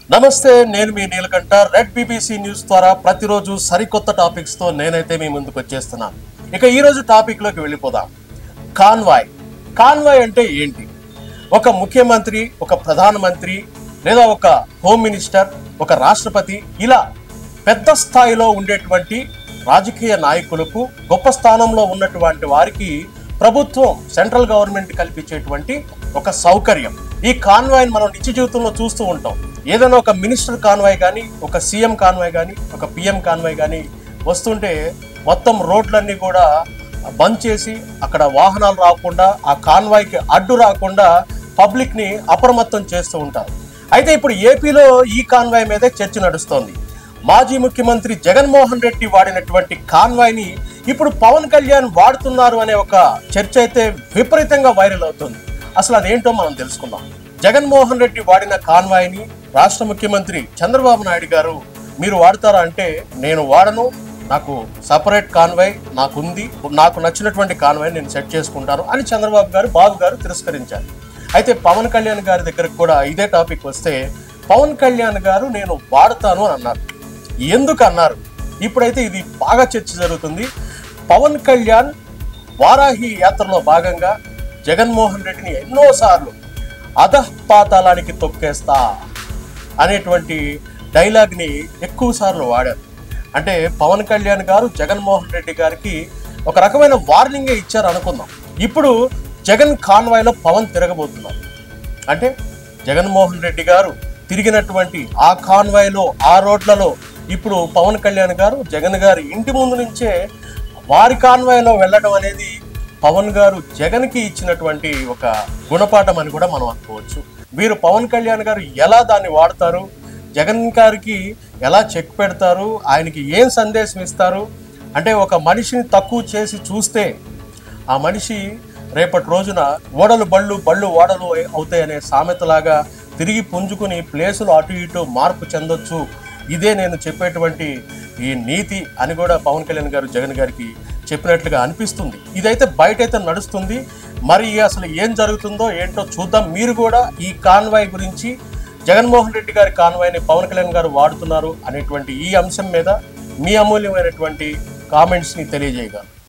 నమస్తే నేను మీ నీలకంఠ రెడ్ బీబీసీ న్యూస్ ద్వారా ప్రతిరోజు సరికొత్త టాపిక్స్ తో నేనైతే మీ ముందుకు వచ్చేస్తున్నాను ఇక ఈ రోజు టాపిక్ లోకి వెళ్ళిపోదాం కాన్వాయ్ కాన్వాయ్ అంటే ఏంటి ఒక ముఖ్యమంత్రి ఒక ప్రధానమంత్రి లేదా ఒక హోమ్ మినిస్టర్ ఒక రాష్ట్రపతి ఇలా పెద్ద స్థాయిలో ఉండేటువంటి రాజకీయ నాయకులకు గొప్ప స్థానంలో ఉన్నటువంటి వారికి ప్రభుత్వం సెంట్రల్ గవర్నమెంట్ కల్పించేటువంటి ఒక సౌకర్యం ఈ కాన్వాయ్ మనం నిత్య జీవితంలో చూస్తూ ఉంటాం ఏదైనా ఒక మినిస్టర్ కాన్వాయ్ కానీ ఒక సీఎం కాన్వాయ్ కానీ ఒక పిఎం కాన్వాయ్ కానీ వస్తుంటే మొత్తం రోడ్లన్నీ కూడా బంద్ చేసి అక్కడ వాహనాలు రాకుండా ఆ కాన్వాయ్కి అడ్డు రాకుండా పబ్లిక్ ని అప్రమత్తం చేస్తూ ఉంటారు అయితే ఇప్పుడు ఏపీలో ఈ కాన్వాయ్ మీదే చర్చ నడుస్తోంది మాజీ ముఖ్యమంత్రి జగన్మోహన్ రెడ్డి వాడినటువంటి కాన్వాయ్ ని ఇప్పుడు పవన్ కళ్యాణ్ వాడుతున్నారు అనే ఒక చర్చ అయితే విపరీతంగా వైరల్ అవుతుంది అసలు అదేంటో మనం తెలుసుకుందాం జగన్మోహన్ రెడ్డి వాడిన కాన్వాయ్ ని రాష్ట్ర ముఖ్యమంత్రి చంద్రబాబు నాయుడు గారు మీరు వాడతారా అంటే నేను వాడను నాకు సపరేట్ కాన్వాయ్ నాకుంది నాకు నచ్చినటువంటి కాన్వాయ్ నేను సెట్ చేసుకుంటాను అని చంద్రబాబు గారు బాబు గారు తిరస్కరించారు అయితే పవన్ కళ్యాణ్ గారి దగ్గరకు కూడా ఇదే టాపిక్ వస్తే పవన్ కళ్యాణ్ గారు నేను వాడతాను అని అన్నారు ఎందుకు అన్నారు ఇప్పుడైతే ఇది బాగా చర్చ జరుగుతుంది పవన్ కళ్యాణ్ వారాహి యాత్రలో భాగంగా జగన్మోహన్ రెడ్డిని ఎన్నోసార్లు అధపాతాళానికి తొక్కేస్తా అనేటువంటి డైలాగ్ని ఎక్కువ సార్లు వాడారు అంటే పవన్ కళ్యాణ్ గారు జగన్మోహన్ రెడ్డి గారికి ఒక రకమైన వార్నింగే ఇచ్చారు అనుకుందాం ఇప్పుడు జగన్ కాన్వాయ్లో పవన్ తిరగబోతున్నారు అంటే జగన్మోహన్ రెడ్డి గారు తిరిగినటువంటి ఆ కాన్వాయ్లో ఆ రోడ్లలో ఇప్పుడు పవన్ కళ్యాణ్ గారు జగన్ గారి ఇంటి ముందు నుంచే వారి కాన్వాయ్లో వెళ్ళడం అనేది పవన్ గారు జగన్కి ఇచ్చినటువంటి ఒక గుణపాఠం అని కూడా మనం అనుకోవచ్చు వీరు పవన్ కళ్యాణ్ గారు ఎలా దాన్ని వాడతారు జగన్ గారికి ఎలా చెక్ పెడతారు ఆయనకి ఏం సందేశం ఇస్తారు అంటే ఒక మనిషిని తక్కువ చేసి చూస్తే ఆ మనిషి రేపటి రోజున ఓడలు బళ్ళు బళ్ళు ఓడలు అవుతాయనే సామెతలాగా తిరిగి పుంజుకుని ప్లేసులు అటు ఇటు మార్పు చెందొచ్చు ఇదే నేను చెప్పేటువంటి ఈ నీతి అని కూడా పవన్ కళ్యాణ్ గారు జగన్ గారికి చెప్పినట్లుగా అనిపిస్తుంది ఇదైతే బయట అయితే నడుస్తుంది మరి అసలు ఏం జరుగుతుందో ఏంటో చూద్దాం మీరు కూడా ఈ కాన్వాయ్ గురించి జగన్మోహన్ రెడ్డి గారి కాన్వాయ్ని పవన్ కళ్యాణ్ గారు వాడుతున్నారు అనేటువంటి ఈ అంశం మీద మీ అమూల్యమైనటువంటి కామెంట్స్ని తెలియజేయగలరు